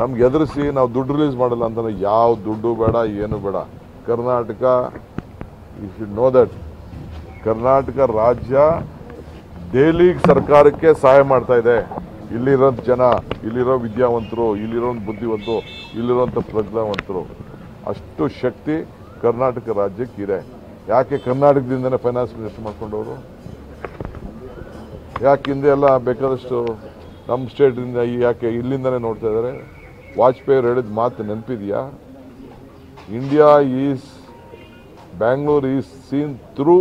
ನಮ್ಗೆ ಎದುರಿಸಿ ನಾವು ದುಡ್ಡು ರಿಲೀಸ್ ಮಾಡಲ್ಲ ಅಂತಾನೆ ಯಾವ ದುಡ್ಡು ಬೇಡ ಏನು ಬೇಡ Karnataka you should know that Karnataka ರಾಜ್ಯ ದೆಹಲಿ ಸರ್ಕಾರಕ್ಕೆ ಸಹಾಯ ಮಾಡ್ತಾ ಇದೆ ಇಲ್ಲಿರೋ ಜನ ಇಲ್ಲಿರೋ ವಿದ್ಯಾವಂತರು ಇಲ್ಲಿರೋ ಬುದ್ಧಿವಂತರು ಇಲ್ಲಿರೋಂಥ ಪ್ರಜ್ಞಾವಂತರು ಅಷ್ಟು ಶಕ್ತಿ ಕರ್ನಾಟಕ ರಾಜ್ಯಕ್ಕೆ ಇದೆ ಯಾಕೆ ಕರ್ನಾಟಕದಿಂದನೇ ಫೈನಾನ್ಸ್ ಮಿನಿಸ್ಟರ್ ಮಾಡ್ಕೊಂಡವರು ಯಾಕೆ ಹಿಂದೆ ಎಲ್ಲ ಬೇಕಾದಷ್ಟು ನಮ್ಮ ಸ್ಟೇಟಿಂದ ಯಾಕೆ ಇಲ್ಲಿಂದನೇ ನೋಡ್ತಾ ಇದ್ದಾರೆ ವಾಜಪೇಯಿ ಅವ್ರು ಹೇಳಿದ ಮಾತು ನೆನಪಿದೆಯಾ India is Bangalore is seen through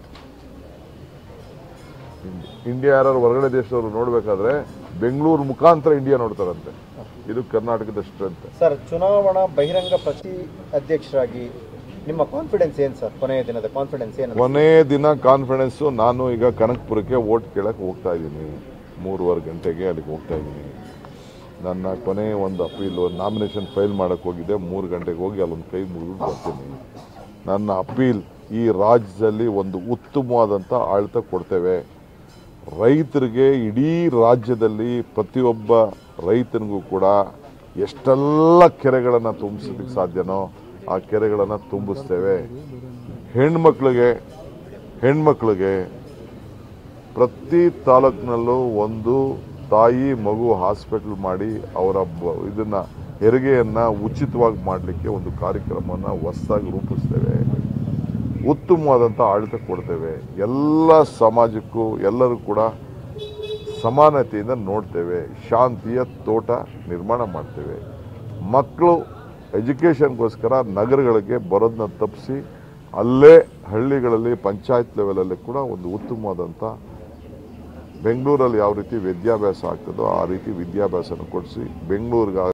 India ಯಾರು ಹೊರಗಡೆ ದೇಶದವರು ನೋಡಬೇಕಾದ್ರೆ ಬೆಂಗಳೂರು ಮುಖಾಂತರ ಇಂಡಿಯಾ ನೋಡ್ತಾರಂತೆ ಇದು ಕರ್ನಾಟಕದ ಸ್ಟ್ರೆಂತ್ ಸರ್ ಚುನಾವಣಾ ಬಹಿರಂಗ ಪ್ರತಿ ಅಧ್ಯಕ್ಷರಾಗಿ ನಿಮ್ಮ ಕಾನ್ಫಿಡೆನ್ಸ್ ಏನು ಸರ್ ಕೊನೆಯ ದಿನದ ಕಾನ್ಫಿಡೆನ್ಸ್ ಏನು ಕೊನೆಯ ದಿನ ಕಾನ್ಫಿಡೆನ್ಸು ನಾನು ಈಗ ಕನಕಪುರಕ್ಕೆ ಓಟ್ ಕೇಳಕ್ಕೆ ಹೋಗ್ತಾ ಇದ್ದೀನಿ ಮೂರುವರೆ ಗಂಟೆಗೆ ಅಲ್ಲಿಗೆ ಹೋಗ್ತಾ ಇದ್ದೀನಿ ನನ್ನ ಕೊನೆ ಒಂದು ಅಪೀಲು ನಾಮಿನೇಷನ್ ಫೈಲ್ ಮಾಡೋಕ್ಕೆ ಹೋಗಿದ್ದೆ ಮೂರು ಗಂಟೆಗೆ ಹೋಗಿ ಅಲ್ಲೊಂದು ಕೈ ಮುಗಿದು ಬರ್ತೀನಿ ನನ್ನ ಅಪೀಲ್ ಈ ರಾಜ್ಯದಲ್ಲಿ ಒಂದು ಉತ್ತಮವಾದಂಥ ಆಡಳಿತ ಕೊಡ್ತೇವೆ ರೈತರಿಗೆ ಇಡೀ ರಾಜ್ಯದಲ್ಲಿ ಪ್ರತಿಯೊಬ್ಬ ರೈತನಿಗೂ ಕೂಡ ಎಷ್ಟೆಲ್ಲ ಕೆರೆಗಳನ್ನು ತುಂಬಿಸೋದಕ್ಕೆ ಸಾಧ್ಯನೋ ಆ ಕೆರೆಗಳನ್ನು ತುಂಬಿಸ್ತೇವೆ ಹೆಣ್ಮಕ್ಳಿಗೆ ಹೆಣ್ಮಕ್ಳಿಗೆ ಪ್ರತಿ ತಾಲೂಕಿನಲ್ಲೂ ಒಂದು ತಾಯಿ ಮಗು ಹಾಸ್ಪಿಟಲ್ ಮಾಡಿ ಅವರ ಬ- ಇದನ್ನ ಹೆರಿಗೆಯನ್ನ ಉಚಿತವಾಗಿ ಮಾಡಲಿಕ್ಕೆ ಒಂದು ಕಾರ್ಯಕ್ರಮವನ್ನು ಹೊಸದಾಗಿ ರೂಪಿಸ್ತೇವೆ ಉತ್ತಮವಾದಂಥ ಆಡಳಿತ ಕೊಡ್ತೇವೆ ಎಲ್ಲ ಸಮಾಜಕ್ಕೂ ಎಲ್ಲರೂ ಕೂಡ ಸಮಾನತೆಯಿಂದ ನೋಡ್ತೇವೆ ಶಾಂತಿಯ ತೋಟ ನಿರ್ಮಾಣ ಮಾಡ್ತೇವೆ ಮಕ್ಕಳು ಎಜುಕೇಷನ್ಗೋಸ್ಕರ ನಗರಗಳಿಗೆ ಬರೋದನ್ನ ತಪ್ಪಿಸಿ ಅಲ್ಲೇ ಹಳ್ಳಿಗಳಲ್ಲಿ ಪಂಚಾಯತ್ ಲೆವೆಲಲ್ಲಿ ಕೂಡ ಒಂದು ಉತ್ತಮವಾದಂಥ ಬೆಂಗಳೂರಲ್ಲಿ ಯಾವ ರೀತಿ ವಿದ್ಯಾಭ್ಯಾಸ ಆಗ್ತದೋ ಆ ರೀತಿ ವಿದ್ಯಾಭ್ಯಾಸನ ಕೊಡಿಸಿ ಬೆಂಗಳೂರಿಗಾಗಲಿ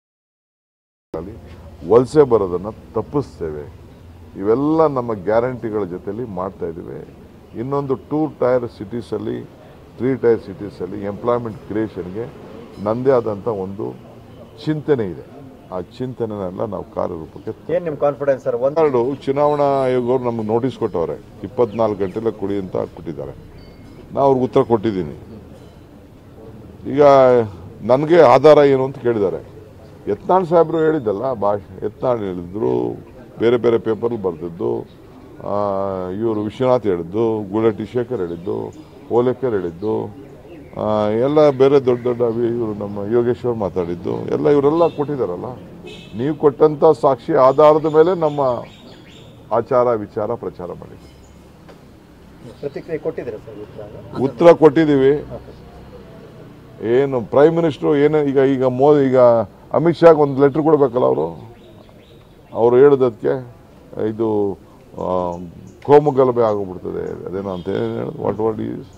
ವಲಸೆ ಬರೋದನ್ನು ತಪ್ಪಿಸ್ತೇವೆ ಇವೆಲ್ಲ ನಮ್ಮ ಗ್ಯಾರಂಟಿಗಳ ಜೊತೆಲಿ ಮಾಡ್ತಾ ಇದ್ದೀವಿ ಇನ್ನೊಂದು ಟೂ ಟೈರ್ ಸಿಟೀಸಲ್ಲಿ ತ್ರೀ ಟೈರ್ ಸಿಟೀಸಲ್ಲಿ ಎಂಪ್ಲಾಯ್ಮೆಂಟ್ ಕ್ರಿಯೇಷನ್ಗೆ ನನ್ನದೇ ಆದಂಥ ಒಂದು ಚಿಂತನೆ ಇದೆ ಆ ಚಿಂತನೆನೆಲ್ಲ ನಾವು ಕಾರ್ಯರೂಪಕ್ಕೆ ಏನು ನಿಮ್ಮ ಕಾನ್ಫಿಡೆನ್ಸ್ ಸರ್ ಒಂದು ಎರಡು ಚುನಾವಣಾ ಆಯೋಗವ್ರು ನಮಗೆ ನೋಟಿಸ್ ಕೊಟ್ಟವ್ರೆ ಇಪ್ಪತ್ನಾಲ್ಕು ಗಂಟೆಲ್ಲ ಕೊಡಿ ಅಂತ ಕೊಟ್ಟಿದ್ದಾರೆ ನಾವು ಅವ್ರಿಗೆ ಉತ್ತರ ಕೊಟ್ಟಿದ್ದೀನಿ ಈಗ ನನಗೆ ಆಧಾರ ಏನು ಅಂತ ಕೇಳಿದ್ದಾರೆ ಯತ್ನಾಳ್ ಸಾಹೇಬರು ಹೇಳಿದ್ದಲ್ಲ ಭಾಷೆ ಯತ್ನಾಳ್ ಹೇಳಿದ್ರು ಬೇರೆ ಬೇರೆ ಪೇಪರ್ ಬರೆದಿದ್ದು ಇವರು ವಿಶ್ವನಾಥ್ ಹೇಳಿದ್ದು ಗುಳಟಿ ಶೇಖರ್ ಹೇಳಿದ್ದು ಓಲೇಕರ್ ಹೇಳಿದ್ದು ಆ, ಎಲ್ಲ ಬೇರೆ ದೊಡ್ಡ ದೊಡ್ಡ ಇವರು ನಮ್ಮ ಯೋಗೇಶ್ವರ್ ಮಾತಾಡಿದ್ದು ಎಲ್ಲ ಇವರೆಲ್ಲ ಕೊಟ್ಟಿದ್ದಾರಲ್ಲ ನೀವು ಕೊಟ್ಟಂಥ ಸಾಕ್ಷಿ ಆಧಾರದ ಮೇಲೆ ನಮ್ಮ ಆಚಾರ ವಿಚಾರ ಪ್ರಚಾರ ಮಾಡಿದ್ವಿ ಪ್ರತಿಕ್ರಿಯೆ ಕೊಟ್ಟಿದ್ದೀರಾ ಸರ್ ಉತ್ತರ ಉತ್ತರ ಕೊಟ್ಟಿದ್ದೀವಿ ಏನು ಪ್ರೈಮ್ ಮಿನಿಸ್ಟ್ರು ಏನು ಈಗ ಈಗ ಮೋ ಈಗ ಅಮಿತ್ ಶಾಗ್ ಒಂದು ಲೆಟ್ರ್ ಕೊಡಬೇಕಲ್ಲ ಅವರು ಅವರು ಹೇಳಿದಕ್ಕೆ ಇದು ಆ, ಕೋಮು ಗಲಭೆ ಆಗೋಗ್ಬಿಡ್ತದೆ ಅದೇನೋ ಅಂತ ಏನು ಹೇಳೋದು ವಾಟ್ ವಾಟ್ ಈಸ್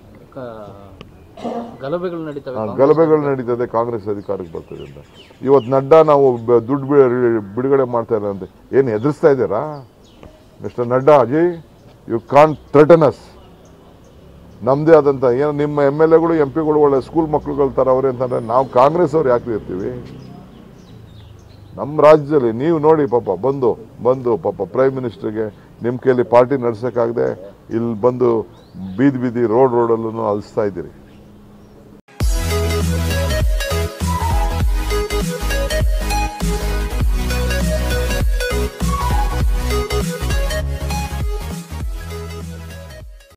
ಗಲಭೆಗಳು ನಡೀತವೆ ಗಲಭೆಗಳು ನಡೀತದೆ ಕಾಂಗ್ರೆಸ್ ಅಧಿಕಾರಕ್ಕೆ ಬರ್ತದೆ ಅಂತ ಇವತ್ತು ನಡ್ಡಾ ನಾವು ಬ- ದುಡ್ಡು ಬಿ- ಬಿಡುಗಡೆ ಮಾಡ್ತಾ ಇಲ್ಲ ಅಂತ ಏನು ಎದುರಿಸ್ತಾ ಇದ್ದೀರಾ mister Nadda Ajay you can threaten us ನಮ್ಮದೇ ಆದಂಥ ಏನು ನಿಮ್ಮ ಎಮ್ ಎಲ್ ಎಗಳು ಎಂ ಪಿಗಳು ಒಳ್ಳೆ ಸ್ಕೂಲ್ ಮಕ್ಳುಗಳ ಥರ ಅವ್ರೆ ಅಂತಂದ್ರೆ ನಾವು ಕಾಂಗ್ರೆಸ್ ಅವ್ರು ಯಾಕೆ ಇರ್ತೀವಿ ನಮ್ಮ ರಾಜ್ಯದಲ್ಲಿ ನೀವು ನೋಡಿ ಪಾಪ ಬಂದು ಬಂದು ಪಾಪ ಪ್ರೈಮ್ ಮಿನಿಸ್ಟರ್ಗೆ ನಿಮ್ಮ ಕೈಲಿ ಪಾರ್ಟಿ ನಡ್ಸೋಕ್ಕಾಗದೆ ಇಲ್ಲಿ ಬಂದು ಬೀದಿ ಬೀದಿ ರೋಡ್ ರೋಡಲ್ಲೂ ಅಲಿಸ್ತಾ ಇದ್ದೀರಿ